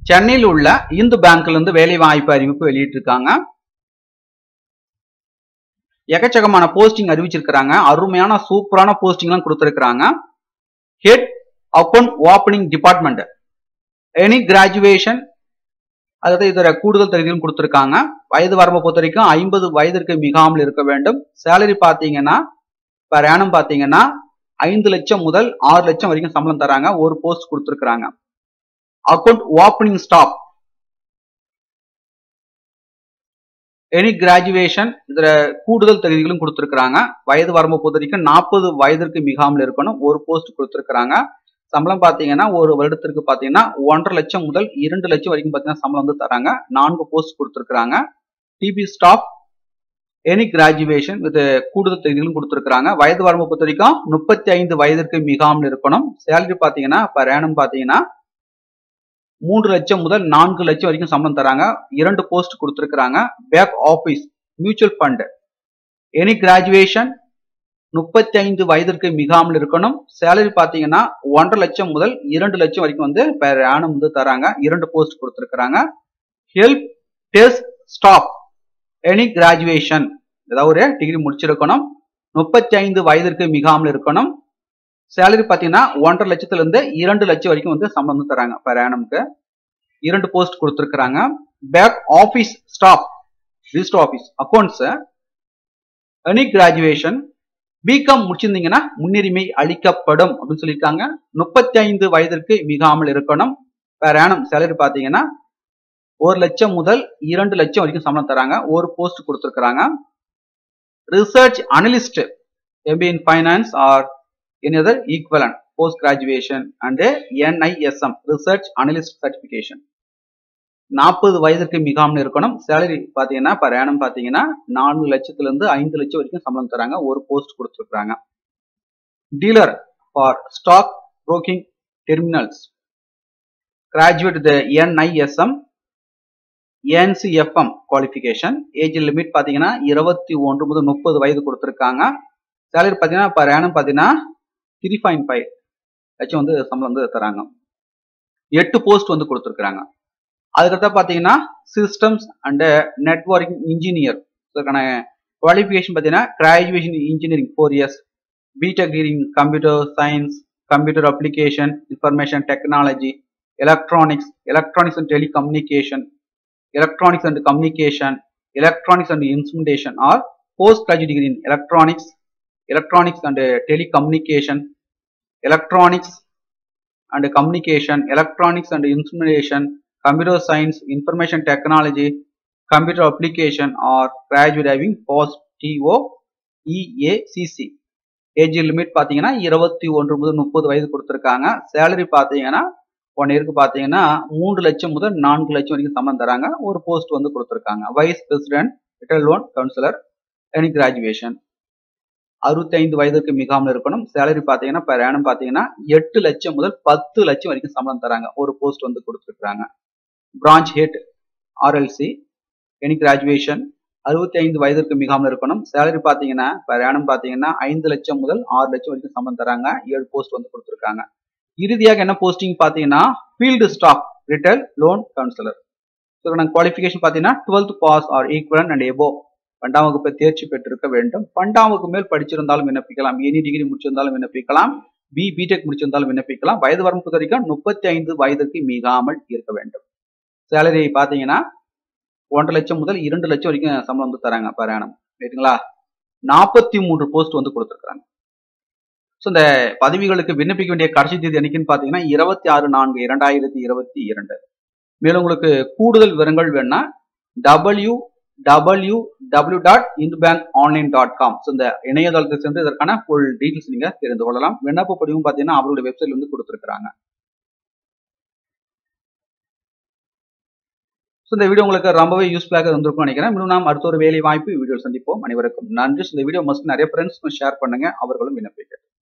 சென்னையில் உள்ள இந்து பேங்க்ல இருந்து வேலை வாய்ப்பு அறிவிப்பு வெளியிட்டிருக்காங்க எக்கச்சக்கமான போஸ்டிங் அறிவிச்சிருக்கிறாங்க அருமையான சூப்பரான போஸ்டிங் எல்லாம் கொடுத்திருக்கிறாங்க head account opening department any graduation அதாவது இதர கூடுதல் தகுதியும் கொடுத்திருக்காங்க வயது வரம்பை பொறுத்த வரைக்கும் ஐம்பது வயதிற்கு மிகாமல் இருக்க வேண்டும் சேலரி பார்த்தீங்கன்னா per annum பார்த்தீங்கன்னா ஐந்து லட்சம் முதல் ஆறு லட்சம் வரைக்கும் சம்பளம் தராங்க ஒரு போஸ்ட் கொடுத்திருக்கிறாங்க account opening staff any graduation இதுல கூடுதல் தகுதிகளும் கொடுத்திருக்கிறாங்க வயது வரம்பு பொறுத்த வரைக்கும் நாற்பது வயதிற்கு மிகாமல் இருக்கணும் ஒரு போஸ்ட் கொடுத்திருக்கிறாங்க சம்பளம் பாத்தீங்கன்னா ஒரு வருடத்திற்கு பாத்தீங்கன்னா ஒன்றரை லட்சம் முதல் இரண்டு லட்சம் வரைக்கும் பாத்தீங்கன்னா சம்பளம் வந்து தராங்க நான்கு போஸ்ட் கொடுத்திருக்கிறாங்க DB staff any graduation with கூடுதல் தகுதிகளும் கொடுத்திருக்கிறாங்க வயது வரம்பு பொறுத்த வரைக்கும் முப்பத்தி ஐந்து வயதிற்கு மிகாமல் இருக்கணும் சேலரி பாத்தீங்கன்னா பர் annum பாத்தீங்கன்னா மூன்று லட்சம் முதல் நான்கு லட்சம் வரைக்கும் சம்பளம் தராங்க இரண்டு போஸ்ட் கொடுத்திருக்கிறாங்க back office mutual fund any graduation முப்பத்தி ஐந்து வயதிற்கு மிகாமல் இருக்கணும் சேலரி பாத்தீங்கன்னா ஒன்றரை லட்சம் முதல் இரண்டு லட்சம் வரைக்கும் வந்து பெர் ஆனம் வந்து தராங்க இரண்டு போஸ்ட் கொடுத்திருக்கிறாங்க help desk staff any graduation ஏதாவது ஒரு டிகிரி முடிச்சிருக்கணும் முப்பத்தி ஐந்து வயதிற்கு மிகாமல் இருக்கணும் சேலரி பாத்தீங்கன்னா ஒன்றரை லட்சத்துல இருந்து இரண்டு லட்சம் வரைக்கும் வந்து சம்பளம் வந்து தராங்க பெர் ஆனம்க்கு இரண்டு போஸ்ட் கொடுத்திருக்கிறாங்க back office staff register office accounts any graduation BCom முடிச்சிருந்தீங்கன்னா முன்னுரிமை அளிக்கப்படும் அப்படின்னு சொல்லியிருக்காங்க முப்பத்தி ஐந்து வயதிற்கு மிகாமல் இருக்கணும் வேற ஆனம் சேலரி பார்த்தீங்கன்னா ஒரு லட்சம் முதல் இரண்டு லட்சம் வரைக்கும் சம்பளம் தராங்க ஒரு போஸ்ட் கொடுத்துருக்காங்க research analyst MBA in finance or any other equivalent post graduation and NISM research analyst certification நாற்பது வயதிற்கு மிகாமல் இருக்கணும் சேலரி பார்த்தீங்கன்னா பர் ஆனம் பார்த்தீங்கன்னா நான்கு லட்சத்துல இருந்து ஐந்து லட்சம் வரைக்கும் சம்பளம் தராங்க ஒரு போஸ்ட் கொடுத்துருக்காங்க dealer for stock broking terminals graduate the NISM NCFM qualification age limit பார்த்தீங்கன்னா இருபத்தி ஒன்று முதல் முப்பது வயது கொடுத்துருக்காங்க சேலரி பார்த்தீங்கன்னா பர் ஆனம் பார்த்தீங்கன்னா த்ரீ பாயிண்ட் ஃபைவ் லட்சம் வந்து சம்பளம் வந்து தராங்க எட்டு போஸ்ட் வந்து கொடுத்துருக்காங்க அதுக்கடுத்த பார்த்தீங்கன்னா சிஸ்டம்ஸ் அண்ட் நெட்ஒர்க்கிங் இன்ஜினியர் இதுக்கான குவாலிஃபிகேஷன் பார்த்தீங்கன்னா graduation engineering four years BTech in computer science computer application information technology electronics electronics and telecommunication electronics and communication electronics and instrumentation or post graduate degree in electronics electronics and telecommunication electronics and communication electronics and instrumentation computer science, information technology, computer application or graduate having post TO EACC. Age limit பார்த்தீங்கன்னா இருபத்தி ஒன்று முதல் முப்பது வயது கொடுத்துருக்காங்க salary பார்த்தீங்கன்னா one இயருக்கு பார்த்தீங்கன்னா மூன்று லட்சம் முதல் நான்கு லட்சம் வரைக்கும் சம்பளம் தராங்க ஒரு போஸ்ட் வந்து கொடுத்துருக்காங்க vice president retail loan counsellor any graduation அறுபத்தைந்து வயதுக்கு மிகாமல் இருக்கணும் சேலரி பார்த்தீங்கன்னா பெர் ஆனம் பார்த்தீங்கன்னா எட்டு லட்சம் முதல் பத்து லட்சம் வரைக்கும் சம்பளம் தராங்க ஒரு போஸ்ட் வந்து கொடுத்துருக்காங்க branch head RLC any graduation அறுபத்தி ஐந்து வயதிற்கு மிகாமல் இருக்கணும் சேலரி பார்த்தீங்கன்னா பெர் ஆனம் பார்த்தீங்கன்னா ஐந்து லட்சம் முதல் ஆறு லட்சம் வரைக்கும் சம்பளம் தராங்க ஏழு போஸ்ட் வந்து கொடுத்துருக்காங்க இறுதியாக என்ன போஸ்டிங் பார்த்தீங்கன்னா field staff retail loan counsellor so நாங்கள் குவாலிஃபிகேஷன் பார்த்தீங்கன்னா twelfth pass or equivalent and எபோ பன்னெண்டாம் வகுப்பை தேர்ச்சி பெற்றிருக்க வேண்டும் பன்னெண்டாம் வகுப்பு மேல் படிச்சிருந்தாலும் விண்ணப்பிக்கலாம் எனி டிகிரி முடிச்சிருந்தாலும் விண்ணப்பிக்கலாம் பி பிடெக் முடிச்சிருந்தாலும் விண்ணப்பிக்கலாம் வயது வரம்பு பொறுத்த வரைக்கும் முப்பத்தி ஐந்து வயதுக்கு மிகாமல் இருக்க வேண்டும் சேலரி பார்த்தீங்கன்னா ஒன்றரை லட்சம் முதல் இரண்டு லட்சம் வரைக்கும் சம்பளம் வந்து தராங்க பர் ஆனம் ரைட்டுங்களா நாற்பத்தி மூன்று போஸ்ட் வந்து கொடுத்துருக்காங்க ஸோ இந்த பதவிகளுக்கு விண்ணப்பிக்க வேண்டிய கடைசி தேதி என்னைக்குன்னு பார்த்தீங்கன்னா இருபத்தி ஆறு நான்கு இரண்டாயிரத்தி இருபத்தி இரண்டு மேலும் உங்களுக்கு கூடுதல் விவரங்கள் வேணா W W W dot Ind bank online dot com so இந்த இணையதளத்தை சென்று இதற்கான ஃபுல் டீட்டெயில்ஸ் நீங்க தெரிந்து கொள்ளலாம் விண்ணப்ப படிவும் பார்த்தீங்கன்னா அவருடைய வெப்சைட்ல வந்து கொடுத்துருக்காங்க ஸோ இந்த வீடியோ உங்களுக்கு ரொம்பவே யூஸ்ஃபுல்லாக இருந்திருக்கும்னு நினைக்கிறேன் இன்னும் நாம் அடுத்த ஒரு வேலை வாய்ப்பு வீடியோ சந்திப்போம் அனைவருக்கும் நன்றி இந்த வீடியோ மஸ்ட் நிறைய ஃப்ரெண்ட்ஸ்க்கும் ஷேர் பண்ணுங்க அவர்களும் விண்ணப்பிக்க